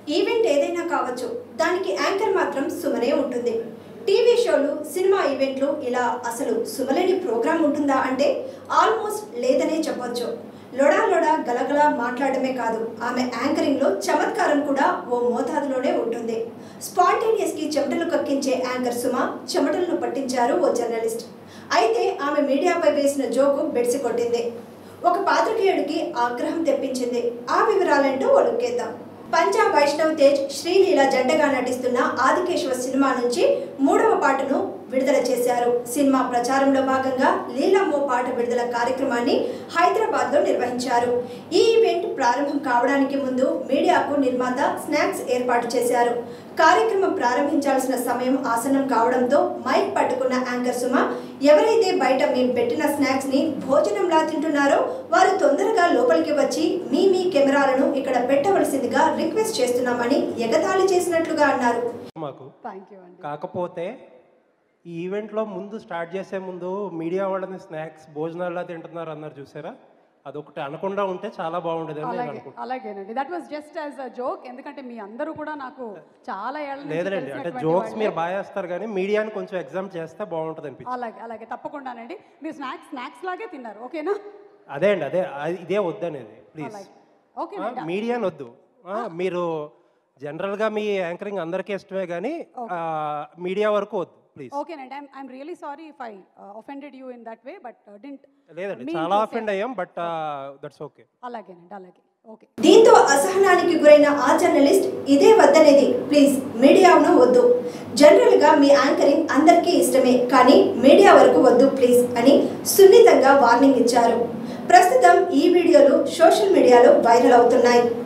Event ఏదైనా కావచ్చు దానికి యాంకర్ మాత్రం సుమనే ఉంటుంది టీవీ షోలు సినిమా ఈవెంట్లు ఇలా అసలు సుమలేని ప్రోగ్రాం ఉంటుందా అంటే ఆల్మోస్ట్ లేదనే చెప్పొచ్చు లొడా లొడా గలగల మాట్లాడమే కాదు ఆమె యాంకరింగ్లో చమత్కారం కూడా ఓ మోతాదులోనే ఉంటుంది స్పాంటేనియస్కి చెమటలు కక్కించే యాంకర్ సుమ చెమటలను పట్టించారు ఓ జర్నలిస్ట్ అయితే ఆమె మీడియాపై వేసిన జోకు బెడిసి కొట్టింది ఒక పాత్రికేయుడికి ఆగ్రహం తెప్పించింది ఆ వివరాలంటూ ఒలుక్కేద్దాం పంజాబ్ వైష్ణవ్ తేజ్ శ్రీలీల జంటగా నటిస్తున్న ఆదికేశ్వ సినిమా నుంచి మూడవ పాటను విడుదల చేశారు సినిమా ప్రచారంలో భాగంగా లీలమ్మో పాట విడుదల కార్యక్రమాన్ని హైదరాబాద్లో నిర్వహించారు ఈ ఈవెంట్ ప్రారంభం కావడానికి ముందు మీడియాకు నిర్మాత స్నాక్స్ ఏర్పాటు చేశారు కార్యక్రమం ప్రారంభించాల్సిన సమయం ఆసనం కావడంతో మైక్ పట్టుకున్న యాంకర్ సుమ ఎవరైతే బయట మేము పెట్టిన స్నాక్స్ ని భోజనంలా తింటున్నారో వారు తొందరగా లోపలికి వచ్చి మీ మీ కెమెరాలను ఇక్కడ పెట్టవలసిందిగా రిక్వెస్ట్ చేస్తున్నామని ఎగతాళి చేసినట్లుగా అన్నారు మాకు థ్యాంక్ యూ అండి కాకపోతే ఈ ఈవెంట్లో ముందు స్టార్ట్ చేసే ముందు మీడియా వాళ్ళని స్నాక్స్ భోజనాల్లో తింటున్నారు అన్నారు చూసారా అదొకటి అనకుండా ఉంటే చాలా బాగుండేది అని నేను అలాగే అనుకుంటున్నాను అలాగేనండి that was just as a joke ఎందుకంటే మీ అందరూ కూడా నాకు చాలా ఏళ్ళ నుంచి లేదులేండి అంటే తెలిసినటువంటి జోక్స్ వాళ్ళే. మీరు బాగా వేస్తారు కానీ మీడియాని కొంచెం ఎగ్జామ్ చేస్తే బాగుంటుంది అనిపించింది అలాగే అలాగే తప్పకుండానండి మీరు స్నాక్స్ స్నాక్స్ లాగే తిన్నారు ఓకేనా అదే అండి అదే అది- ఇదే వద్దనేది ప్లీజ్ అలాగే ఓకేనండి మీడియాని వద్దు ఆ, మీరు జనరల్గా మీ యాంకరింగ్ అందరికీ ఇష్టమే కానీ మీడియా వరకు వద్దు ప్లీజ్ ఓకేనండి I'm I'm really sorry if I offended you in that way but didn't లేదండి చాలా అఫెండ్ అయ్యాం బట్ దట్స్ ఓకే అలాగేనండి అలాగే ఓకే దీంతో అసహనానికి గురైన ఆ జర్నలిస్ట్ ఇదే వద్దనేది ప్లీజ్ మీడియాను వద్దు జనరల్ గా మీ యాంకరింగ్ అందరికీ ఇష్టమే కానీ మీడియా వరకు వద్దు ప్లీజ్ అని సున్నితంగా వార్నింగ్ ఇచ్చారు ప్రస్తుతం ఈ వీడియోలు సోషల్ మీడియాలో వైరల్ అవుతున్నాయి